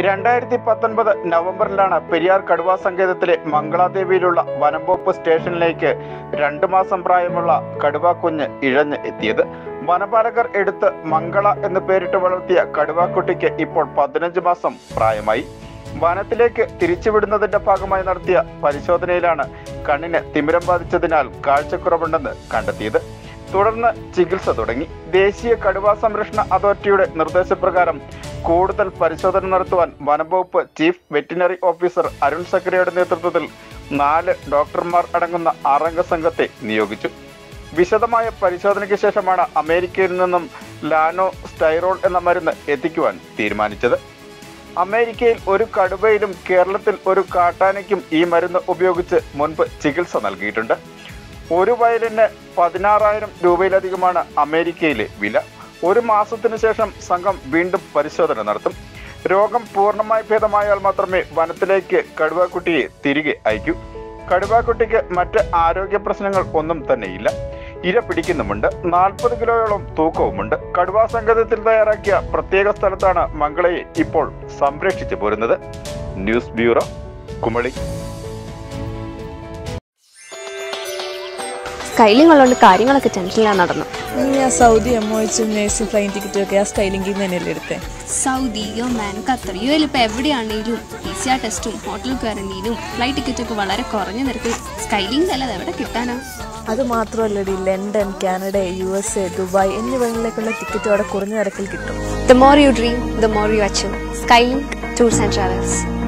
രണ്ടായിരത്തി പത്തൊൻപത് നവംബറിലാണ് പെരിയാർ കടുവാ സങ്കേതത്തിലെ മംഗളാദേവിയിലുള്ള വനംവകുപ്പ് സ്റ്റേഷനിലേക്ക് രണ്ടു മാസം പ്രായമുള്ള കടുവാ കുഞ്ഞ് ഇഴഞ്ഞ് എത്തിയത് വനപാലകർ എടുത്ത് മംഗള എന്ന് പേരിട്ട് വളർത്തിയ കടുവാക്കുട്ടിക്ക് ഇപ്പോൾ പതിനഞ്ച് മാസം പ്രായമായി വനത്തിലേക്ക് തിരിച്ചുവിടുന്നതിന്റെ ഭാഗമായി നടത്തിയ പരിശോധനയിലാണ് കണ്ണിന് തിമിരം ബാധിച്ചതിനാൽ കാഴ്ചക്കുറവുണ്ടെന്ന് കണ്ടെത്തിയത് തുടർന്ന് ചികിത്സ തുടങ്ങി ദേശീയ കടുവാ സംരക്ഷണ അതോറിറ്റിയുടെ നിർദ്ദേശപ്രകാരം കൂടുതൽ പരിശോധന നടത്തുവാൻ വനംവകുപ്പ് ചീഫ് വെറ്റിനറി ഓഫീസർ അരുൺ സക്രിയയുടെ നേതൃത്വത്തിൽ നാല് ഡോക്ടർമാർ അടങ്ങുന്ന ആറംഗ സംഘത്തെ നിയോഗിച്ചു വിശദമായ പരിശോധനയ്ക്ക് ശേഷമാണ് അമേരിക്കയിൽ നിന്നും ലാനോ സ്റ്റൈറോൾ എന്ന മരുന്ന് എത്തിക്കുവാൻ തീരുമാനിച്ചത് അമേരിക്കയിൽ ഒരു കടുവയിലും കേരളത്തിൽ ഒരു കാട്ടാനയ്ക്കും ഈ മരുന്ന് ഉപയോഗിച്ച് മുൻപ് ചികിത്സ നൽകിയിട്ടുണ്ട് ഒരു വയലിന് പതിനാറായിരം രൂപയിലധികമാണ് അമേരിക്കയിലെ വില ഒരു മാസത്തിനു ശേഷം സംഘം വീണ്ടും പരിശോധന നടത്തും രോഗം പൂർണ്ണമായി ഭേദമായാൽ മാത്രമേ വനത്തിലേക്ക് കടുവാക്കുട്ടിയെ തിരികെ അയക്കൂ കടുവാക്കുട്ടിക്ക് മറ്റ് ആരോഗ്യ പ്രശ്നങ്ങൾ ഒന്നും തന്നെയില്ല ഇര പിടിക്കുന്നുമുണ്ട് നാൽപ്പത് കിലോയോളം തൂക്കവുമുണ്ട് കടുവാ സംഗതത്തിൽ തയ്യാറാക്കിയ പ്രത്യേക സ്ഥലത്താണ് മംഗളയെ ഇപ്പോൾ സംരക്ഷിച്ചു പോരുന്നത് ന്യൂസ് ബ്യൂറോ കുമളി സ്കൈലിംഗ് ഉള്ളതുകൊണ്ട് കാര്യങ്ങളൊക്കെ ടെൻഷനിലാണ് നടന്നു നീ ആ സൗദി എം ഒ എച്ചും നേഴ്സും ഫ്ലൈൻ ടിക്കറ്റും ഒക്കെ ആ സ്കൈലിങ്കിൽ നിന്ന് തന്നെയല്ലേ എടുത്തേ സൗദി യൊമാൻ ഖത്തർ യു എൽ ഇപ്പോൾ എവിടെയാണെങ്കിലും പി സി ആർ ടെസ്റ്റും ഹോട്ടൽ ക്വാറന്റീനും ഫ്ലൈറ്റ് ടിക്കറ്റൊക്കെ വളരെ കുറഞ്ഞ നിരക്കിൽ സ്കൈലിംഗ് അല്ലാതെ എവിടെ കിട്ടാനാ അത് മാത്രമല്ലടി London Canada U S A Dubai എന്നിവിടങ്ങളിലേക്കുള്ള ടിക്കറ്റ് അവിടെ കുറഞ്ഞ നിരക്കിൽ കിട്ടും the more you dream the more you achieve Skylink tours and travels